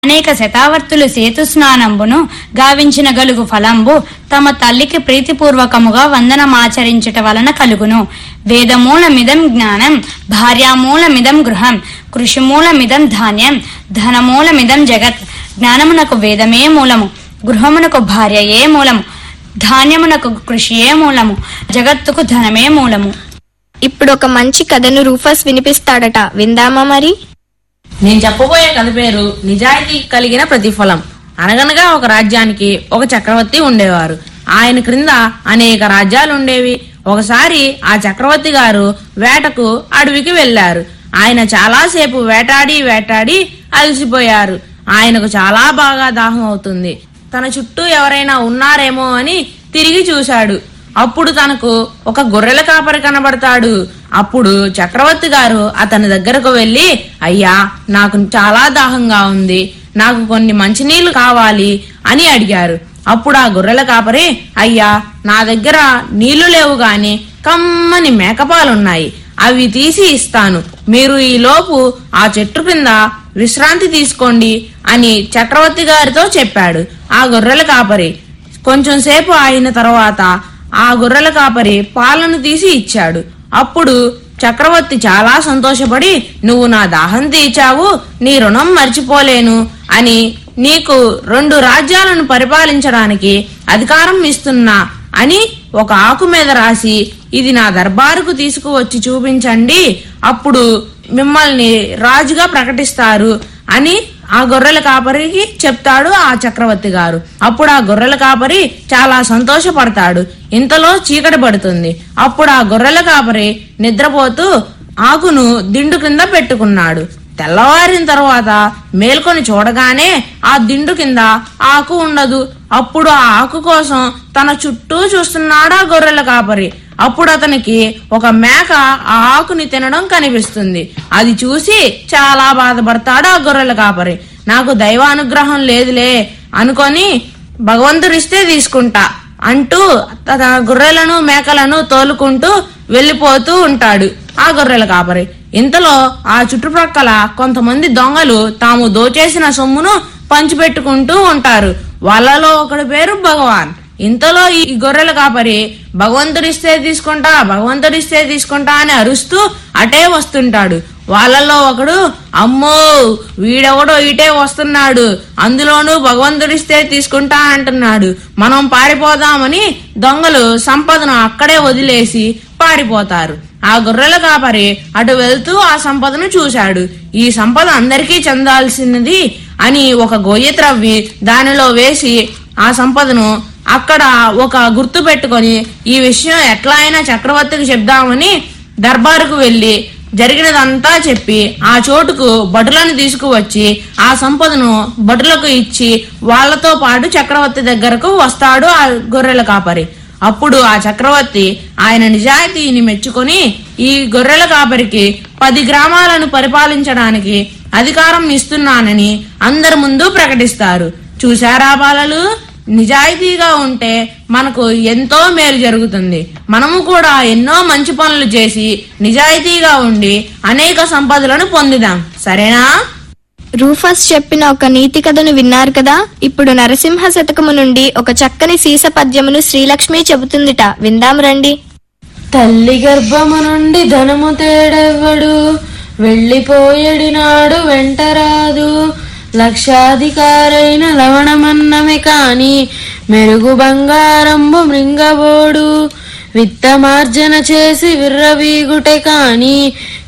అనేక శతావర్తులు సేతు స్నానంబును గావించిన గలుగు ఫలంబు తమ తల్లికి ప్రీతిపూర్వకముగా వందనమాచరించుట వలన కలుగును వేదమూలమిదం జ్ఞానం భార్యామూలమిదం గృహం కృషిమూలమిదం ధాన్యం ధనమూలమిదం జగత్ జ్ఞానమునకు వేదమే మూలము గృహమునకు భార్యయే మూలము ధాన్యమునకు కృషియే మూలము జగత్తుకు ధనమే మూలము ఇప్పుడు ఒక మంచి కథను రూఫస్ వినిపిస్తాడట విందామా మరి నేను చెప్పబోయే కథ పేరు నిజాయితీ కలిగిన ప్రతిఫలం అనగనగా ఒక రాజ్యానికి ఒక చక్రవర్తి ఉండేవారు ఆయన క్రింద అనేక రాజ్యాలు ఉండేవి ఒకసారి ఆ చక్రవర్తి గారు వేటకు అడవికి వెళ్లారు ఆయన చాలాసేపు వేటాడి వేటాడి అలసిపోయారు ఆయనకు చాలా బాగా దాహం అవుతుంది తన చుట్టూ ఎవరైనా ఉన్నారేమో అని తిరిగి చూశాడు అప్పుడు తనకు ఒక గొర్రెల కాపరి కనబడతాడు అప్పుడు చక్రవర్తి గారు అతని దగ్గరకు వెళ్లి అయ్యా నాకు చాలా దాహంగా ఉంది నాకు కొన్ని మంచినీళ్లు కావాలి అని అడిగారు అప్పుడు ఆ గొర్రెల కాపరి అయ్యా నా దగ్గర నీళ్లు లేవు గాని కమ్మని మేకపాలున్నాయి అవి తీసి ఇస్తాను మీరు ఈ లోపు ఆ చెట్టు కింద విశ్రాంతి తీసుకోండి అని చక్రవర్తి గారితో చెప్పాడు ఆ గొర్రెల కాపరి కొంచెం సేపు అయిన తర్వాత ఆ గొర్రెల కాపరి పాలను తీసి ఇచ్చాడు అప్పుడు చక్రవర్తి చాలా సంతోషపడి నువ్వు నా దాహం తీర్చావు నీ రుణం మర్చిపోలేను అని నీకు రెండు రాజ్యాలను పరిపాలించడానికి అధికారం ఇస్తున్నా అని ఒక ఆకు మీద రాసి ఇది నా దర్బారుకు తీసుకువచ్చి చూపించండి అప్పుడు మిమ్మల్ని రాజుగా ప్రకటిస్తారు అని ఆ గొర్రెల కాపరికి చెప్తాడు ఆ చక్రవర్తి గారు అప్పుడు ఆ గొర్రెల కాపరి చాలా సంతోషపడతాడు ఇంతలో చీకటి పడుతుంది అప్పుడు ఆ గొర్రెల కాపరి నిద్రపోతూ ఆకును దిండు కింద పెట్టుకున్నాడు తెల్లవారిన తర్వాత మేల్కొని చూడగానే ఆ దిండు కింద ఆకు ఉండదు అప్పుడు ఆ ఆకు కోసం తన చుట్టూ చూస్తున్నాడు ఆ గొర్రెల కాపరి అప్పుడు అతనికి ఒక మేక ఆ ఆకుని తినడం కనిపిస్తుంది అది చూసి చాలా బాధపడతాడు ఆ గొర్రెల కాపరి నాకు దైవ అనుగ్రహం లేదులే అనుకొని భగవంతుడిస్తే తీసుకుంటా అంటూ తన గొర్రెలను మేకలను తోలుకుంటూ వెళ్ళిపోతూ ఉంటాడు ఆ గొర్రెల కాపరి ఇంతలో ఆ చుట్టుప్రక్కల కొంతమంది దొంగలు తాము దోచేసిన సొమ్మును పంచిపెట్టుకుంటూ ఉంటారు వాళ్ళలో ఒకడి పేరు భగవాన్ ఇంతలో ఈ గొర్రెల కాపరి భగవంతుడిస్తే తీసుకుంటా భగవంతుడిస్తే తీసుకుంటా అని అరుస్తూ అటే వస్తుంటాడు వాళ్ళల్లో ఒకడు అమ్మో వీడెవడో ఇటే వస్తున్నాడు అందులోనూ భగవంతుడిస్తే తీసుకుంటా అంటున్నాడు మనం పారిపోదామని దొంగలు సంపదను అక్కడే వదిలేసి పారిపోతారు ఆ గొర్రెల కాపరి అటు వెళ్తూ ఆ సంపదను చూశాడు ఈ సంపద అందరికీ చెందాల్సినది అని ఒక గొయ్యి త్రవ్వి దానిలో వేసి ఆ సంపదను అక్కడ ఒక గుర్తు పెట్టుకొని ఈ విషయం ఎట్లా అయినా చక్రవర్తికి చెప్దామని దర్బారుకు వెళ్లి జరిగినదంతా చెప్పి ఆ చోటుకు భటులను తీసుకువచ్చి ఆ సంపదను భటులకు ఇచ్చి వాళ్ళతో పాటు చక్రవర్తి దగ్గరకు వస్తాడు ఆ గొర్రెల కాపరి అప్పుడు ఆ చక్రవర్తి ఆయన నిజాయితీని మెచ్చుకొని ఈ గొర్రెల కాపరికి పది గ్రామాలను పరిపాలించడానికి అధికారం ఇస్తున్నానని అందరి ముందు ప్రకటిస్తారు చూశారా బాలలు నిజాయితీగా ఉంటే మనకు ఎంతో మేలు జరుగుతుంది మనము కూడా ఎన్నో మంచి పనులు చేసి నిజాయితీగా ఉండి అనేక సంపదలను పొందుదాం సరేనా రూఫస్ చెప్పిన ఒక నీతి కథను విన్నారు కదా ఇప్పుడు నరసింహ శతకము నుండి ఒక చక్కని సీస పద్యమును శ్రీలక్ష్మి చెబుతుందిట విందాం రండి తల్లి గర్భము నుండి ధనము తేడెవ్వడు వెళ్ళిపోయడి నాడు వెంటరాదు లక్షాధికారైన లవణమన్నమే కాని మెరుగు బంగారంబు మృంగబోడు విత్తమార్జన చేసి విర్రవీగుటే కాని